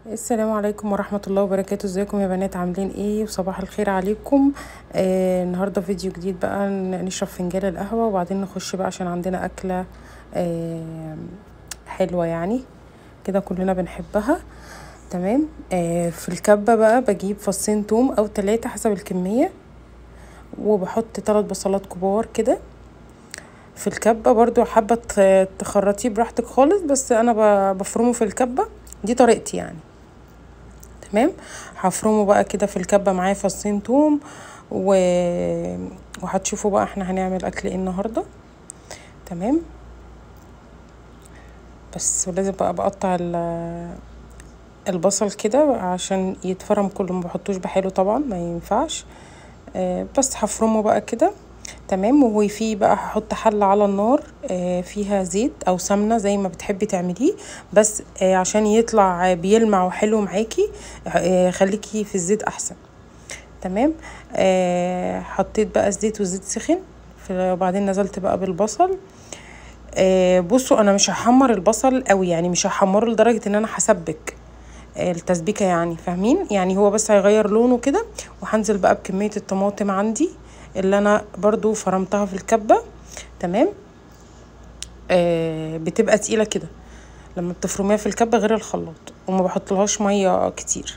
السلام عليكم ورحمة الله وبركاته ازيكم يا بنات عاملين ايه وصباح الخير عليكم آه النهاردة فيديو جديد بقى ن- نشرب فنجان القهوة وبعدين نخش بقى عشان عندنا أكلة آه حلوة يعني كده كلنا بنحبها تمام آه في الكبة بقى بجيب فصين توم أو تلاتة حسب الكمية وبحط تلات بصلات كبار كده في الكبة برضو حابة ت- تخرطيه براحتك خالص بس أنا ب- بفرمه في الكبة دي طريقتي يعني تمام هفرمه بقى كده في الكبة معايا فصين توم و... وهتشوفوا بقى احنا هنعمل اكل ايه النهارده تمام بس ولازم بقى بقطع ال- البصل كده عشان يتفرم كله ما بحطوش بحاله طبعا ما ينفعش آه، بس هفرمه بقى كده تمام وفي بقى هحط حلة على النار آه، فيها زيت او سمنة زي ما بتحبي تعمليه بس آه، عشان يطلع آه، بيلمع وحلو معاكي آه، خليكي في الزيت احسن تمام آه حطيت بقى الزيت والزيت سخن في- وبعدين نزلت بقى بالبصل آه بصوا انا مش هحمر البصل قوي يعني مش هحمره لدرجة ان انا هسبك آه، التسبيكة يعني فاهمين يعني هو بس هيغير لونه كده وهنزل بقى بكمية الطماطم عندي اللي انا برضو فرمتها في الكبة تمام آه بتبقى تقيلة كده لما بتفرميها في الكبة غير الخلاط وما بحطلهاش مية كتير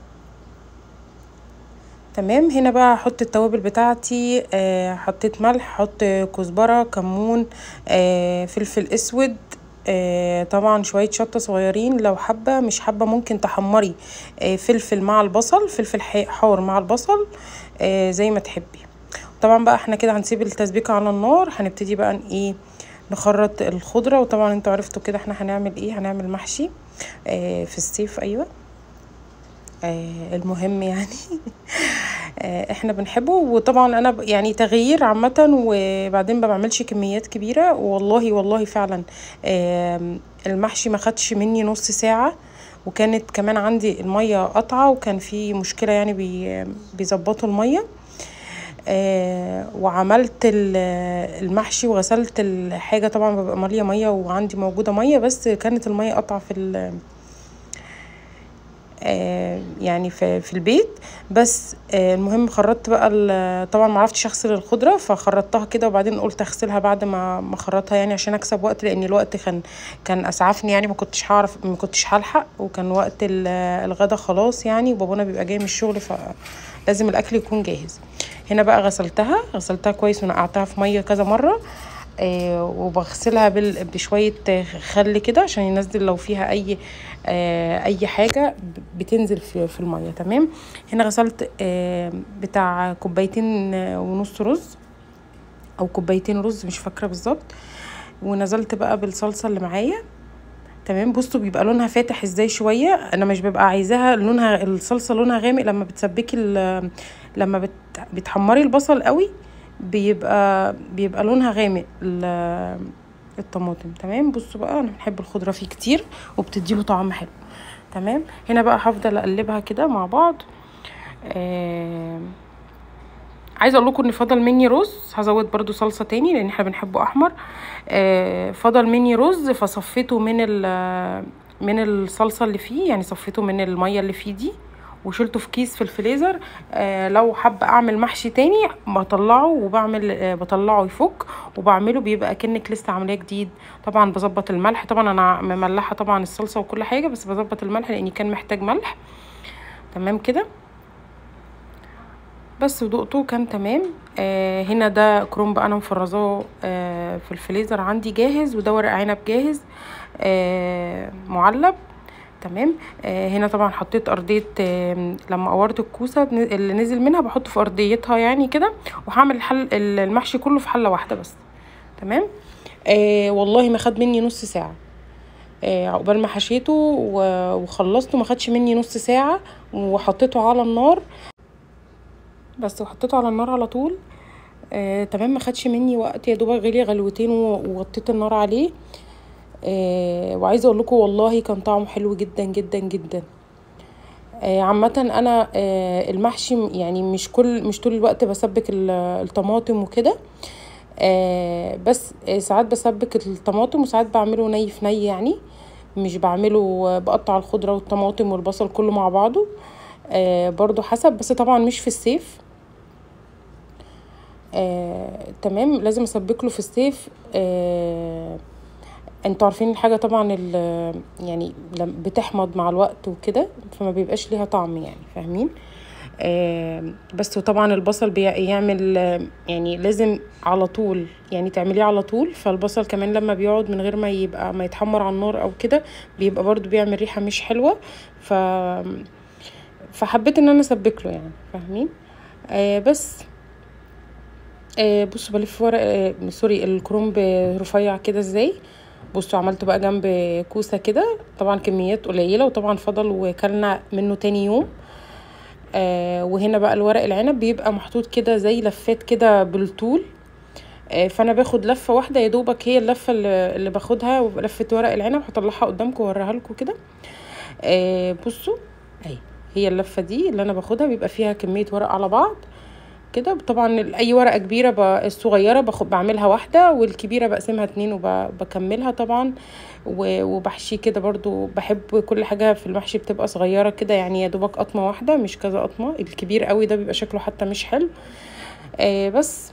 تمام هنا بقى هحط التوابل بتاعتي آه حطيت ملح حط كزبرة كمون آه فلفل اسود آه طبعا شوية شطة صغيرين لو حابة مش حابة ممكن تحمري آه فلفل مع البصل فلفل حي- حار مع البصل آه زي ما تحبي طبعا بقى احنا كده هنسيب التسبيكة على النار هنبتدي بقى ن- ايه نخرط الخضرة وطبعا انتوا عرفتوا كده احنا هنعمل ايه هنعمل محشي آه في الصيف ايوه آه المهم يعني آه، احنا بنحبه وطبعا انا ب- يعني تغيير عامه وبعدين ما بعملش كميات كبيره والله والله فعلا آم، المحشي ما خدش مني نص ساعه وكانت كمان عندي الميه قطعه وكان في مشكله يعني بي بيظبطوا الميه آه وعملت ال- المحشي وغسلت الحاجه طبعا ببقى ماليه ميه وعندي موجوده ميه بس كانت الميه قطعه في ال- آه، يعني في في البيت بس آه، المهم خرطت بقى ال- طبعا ما عرفتش اغسل الخضره فخرطتها كده وبعدين قلت اغسلها بعد ما ما اخرطها يعني عشان اكسب وقت لان الوقت كان كان اسعفني يعني ما كنتش هعرف ما كنتش هلحق وكان وقت ال- الغدا خلاص يعني وبابانا بيبقى جاي من الشغل فلازم الاكل يكون جاهز هنا بقى غسلتها غسلتها كويس ونقعتها في ميه كذا مره آه وبغسلها بال- بشويه آه، خل كده عشان ينزل لو فيها اي آه اي حاجه ب- بتنزل في, في الميه تمام هنا غسلت آه بتاع كوبايتين آه، ونص رز او كوبايتين رز مش فاكره بالظبط ونزلت بقى بالصلصه اللي معايا تمام بصوا بيبقى لونها فاتح ازاي شويه انا مش ببقى عايزاها لونها الصلصه لونها غامق لما بتسبكي ال- لما بت بتحمري البصل قوي بيبقى بيبقى لونها غامق ال- الطماطم تمام بصوا بقى انا بحب الخضره فيه كتير وبتديله طعم حلو تمام هنا بقى هفضل اقلبها كده مع بعض آه عايزه اقول لكم ان فضل مني رز هزود برضو صلصه تاني لان احنا بنحبه احمر آه فضل مني رز فصفيته من ال- من الصلصه اللي فيه يعني صفيته من الميه اللي فيه دي وشلته في كيس في الفريزر آه لو حابه اعمل محشي تاني بطلعه وبعمل آه بطلعه يفك وبعمله بيبقى كأنك لسه عاملاه جديد طبعا بظبط الملح طبعا انا مملحه طبعا الصلصه وكل حاجه بس بظبط الملح لاني كان محتاج ملح تمام كده بس ودقته كان تمام آه هنا ده كرومب انا مفرزاه آه في الفريزر عندي جاهز وده ورق عنب جاهز آه معلب تمام آه هنا طبعا حطيت ارضيه آه لما قورت الكوسه ن- اللي نزل منها بحطه في ارضيتها يعني كده وهعمل الحل المحشي كله في حله واحده بس تمام آه والله ما خد مني نص ساعه آه عقبال ما حشيته و- وخلصته ما خدش مني نص ساعه وحطيته على النار بس وحطيته على النار على طول آه تمام ما خدش مني وقت يا دوبك غلي غلوتين و- ووطيت النار عليه آه وعايزه اقول لكم والله كان طعمه حلو جدا جدا جدا آه عامه انا آه المحشي م- يعني مش كل مش طول الوقت بسبك ال- الطماطم وكده آه بس آه ساعات بسبك الطماطم وساعات بعمله ني في ني يعني مش بعمله بقطع الخضره والطماطم والبصل كله مع بعضه آه برضو حسب بس طبعا مش في الصيف آه تمام لازم اسبك له في الصيف آه انتوا عارفين الحاجه طبعا يعني بتحمض مع الوقت وكده فما بيبقاش ليها طعم يعني فاهمين آه بس وطبعا البصل بيعمل يعني لازم على طول يعني تعمليه على طول فالبصل كمان لما بيقعد من غير ما يبقى ما يتحمر على النار او كده بيبقى برضو بيعمل ريحه مش حلوه ف فحبيت ان انا اسبك له يعني فاهمين آه بس آه بصوا بلف ورق آه سوري الكرنب رفيع كده ازاي بصوا عملته بقى جنب كوسه كده طبعا كميات قليله وطبعا فضل وكلنا منه تاني يوم آه وهنا بقى الورق العنب بيبقى محطوط كده زي لفات كده بالطول آه فانا باخد لفه واحده يا دوبك هي اللفه اللي, اللي باخدها لفه ورق العنب هطلعها قدامكم واوريها لكم كده آه بصوا اهي هي اللفه دي اللي انا باخدها بيبقى فيها كميه ورق على بعض كده طبعا اي ورقه كبيره ب... الصغيره باخد بعملها واحده والكبيره بقسمها اتنين وبكملها طبعا و... وبحشيه كده برضو بحب كل حاجه في المحشي بتبقى صغيره كده يعني يا دوبك قطمه واحده مش كذا قطمه الكبير قوي ده بيبقى شكله حتى مش حلو آه بس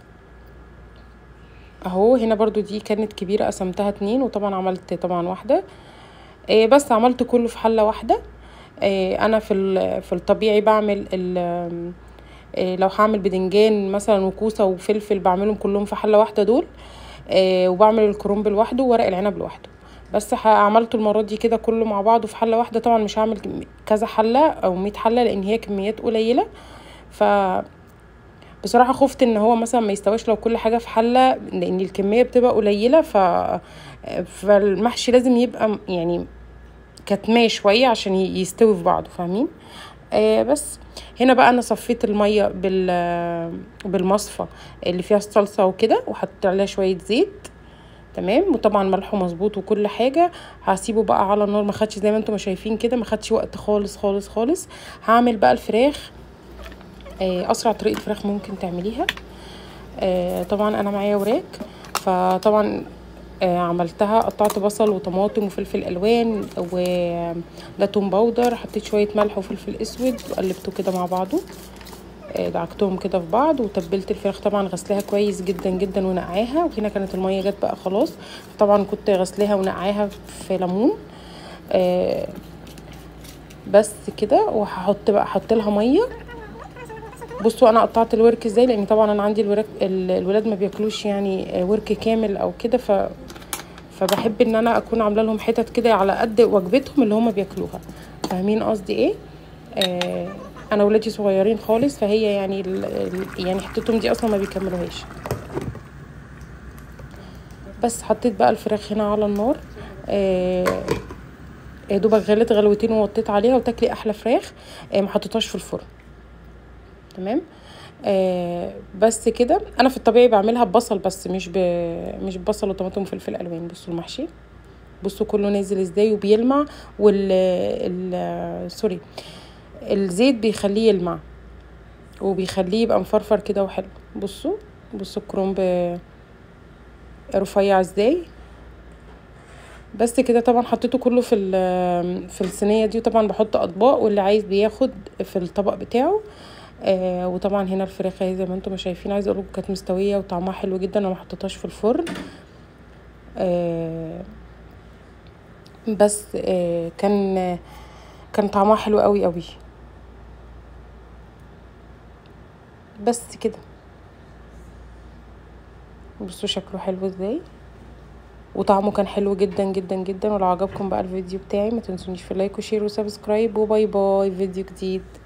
اهو هنا برضو دي كانت كبيره قسمتها اتنين وطبعا عملت طبعا واحده آه بس عملت كله في حله واحده آه انا في في الطبيعي بعمل ال لو هعمل بدنجان مثلا وكوسه وفلفل بعملهم كلهم في حله واحده دول آه وبعمل الكرنب لوحده وورق العنب لوحده بس عملته المره دي كده كله مع بعضه في حله واحده طبعا مش هعمل كذا حله او 100 حله لان هي كميات قليله ف بصراحه خفت ان هو مثلا ما يستواش لو كل حاجه في حله لان الكميه بتبقى قليله ف فالمحشي لازم يبقى يعني كتماه شويه عشان يستوي في بعضه فاهمين آه بس هنا بقى انا صفيت الميه بال بالمصفى اللي فيها الصلصه وكده وحطيت عليها شويه زيت تمام وطبعا ملحه مظبوط وكل حاجه هسيبه بقى على النار ما خدش زي ما انتم شايفين كده ما خدش وقت خالص خالص خالص هعمل بقى الفراخ آه اسرع طريقه فراخ ممكن تعمليها آه طبعا انا معايا وراك فطبعا آه عملتها قطعت بصل وطماطم وفلفل الوان وده توم باودر حطيت شويه ملح وفلفل اسود وقلبته كده مع بعضه آه دعكتهم كده في بعض وتبلت الفراخ طبعا غسلاها كويس جدا جدا ونقعاها وهنا كانت الميه جت بقى خلاص طبعا كنت غسلاها ونقعاها في ليمون آه بس كده وهحط بقى احط لها ميه بصوا انا قطعت الورك ازاي لان طبعا انا عندي الورك الولاد ما بياكلوش يعني ورك كامل او كده ف فبحب ان انا اكون عامله لهم حتت كده على قد وجبتهم اللي هم بياكلوها فاهمين قصدي ايه آه انا ولادي صغيرين خالص فهي يعني ال يعني حتتهم دي اصلا ما بيكملوهاش بس حطيت بقى الفراخ هنا على النار آه يا دوبك غلت غلوتين ووطيت عليها وتاكلي احلى فراخ آه ما حطيتهاش في الفرن تمام آه بس كده انا في الطبيعي بعملها ببصل بس مش ب... مش ببصل وطماطم وفلفل الوان بصوا المحشي بصوا كله نازل ازاي وبيلمع وال ال... سوري الزيت بيخليه يلمع وبيخليه يبقى مفرفر كده وحلو بصوا بصوا الكرنب رفيع ازاي بس كده طبعا حطيته كله في في الصينيه دي وطبعا بحط اطباق واللي عايز بياخد في الطبق بتاعه آه وطبعا هنا الفراخ اهي زي ما انتم شايفين عايزه اقول كانت مستويه وطعمها حلو جدا انا ما حطيتهاش في الفرن آه بس آه كان كان طعمها حلو قوي قوي بس كده بصوا شكله حلو ازاي وطعمه كان حلو جدا جدا جدا ولو عجبكم بقى الفيديو بتاعي ما تنسونيش في لايك وشير وسبسكرايب وباي باي فيديو جديد